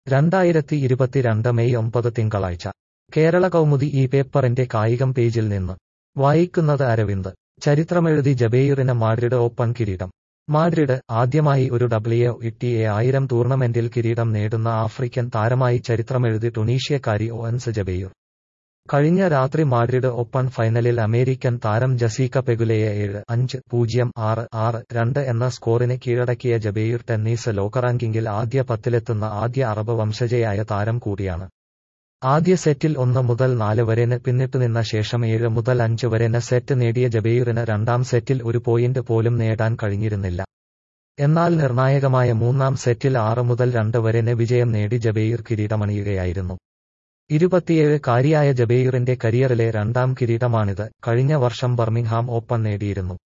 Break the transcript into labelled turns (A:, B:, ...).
A: രണ്ടായിരത്തി ഇരുപത്തിരണ്ട് മെയ് ഒമ്പത് തിങ്കളാഴ്ച കേരള കൗമുദി ഈ പേപ്പറിന്റെ കായികം പേജിൽ നിന്ന് വായിക്കുന്നത് അരവിന്ദ് ചരിത്രമെഴുതി ജബേയുറിന് മാഡ്രിഡ് ഓപ്പൺ കിരീടം മാഡ്രിഡ് ആദ്യമായി ഒരു ഡബ്ല്യു ഇട്ടിഎ ആയിരം ടൂർണമെന്റിൽ കിരീടം നേടുന്ന ആഫ്രിക്കൻ താരമായി ചരിത്രമെഴുതി ടുണീഷ്യക്കാരി ഓവൻസ് ജബേയുർ കഴിഞ്ഞ രാത്രി മാഡ്രിഡ് ഓപ്പൺ ഫൈനലിൽ അമേരിക്കൻ താരം ജസീക പെഗുലയെ ഏഴ് അഞ്ച് പൂജ്യം ആറ് ആറ് രണ്ട് എന്ന സ്കോറിന് കീഴടക്കിയ ജബേയുർ ടെന്നീസ് ലോകറാങ്കിങ്ങിൽ ആദ്യ പത്തിലെത്തുന്ന ആദ്യ അറബ് വംശജയായ താരം കൂടിയാണ് ആദ്യ സെറ്റിൽ ഒന്ന് മുതൽ നാല് വരെന് പിന്നിട്ടുനിന്ന ശേഷം ഏഴ് മുതൽ അഞ്ച് വരെന് സെറ്റ് നേടിയ ജബേയുറിന് രണ്ടാം സെറ്റിൽ ഒരു പോയിന്റ് പോലും നേടാൻ കഴിഞ്ഞിരുന്നില്ല എന്നാൽ നിർണായകമായ മൂന്നാം സെറ്റിൽ ആറ് മുതൽ രണ്ട് വരെന് വിജയം നേടി ജബേയുർ കിരീടമണിയുകയായിരുന്നു ഇരുപത്തിയേഴ് കാരിയായ ജബേയുറിന്റെ കരിയറിലെ രണ്ടാം കിരീടമാണിത് കഴിഞ്ഞ വർഷം ബർമിംഗ്ഹാം ഓപ്പൺ നേടിയിരുന്നു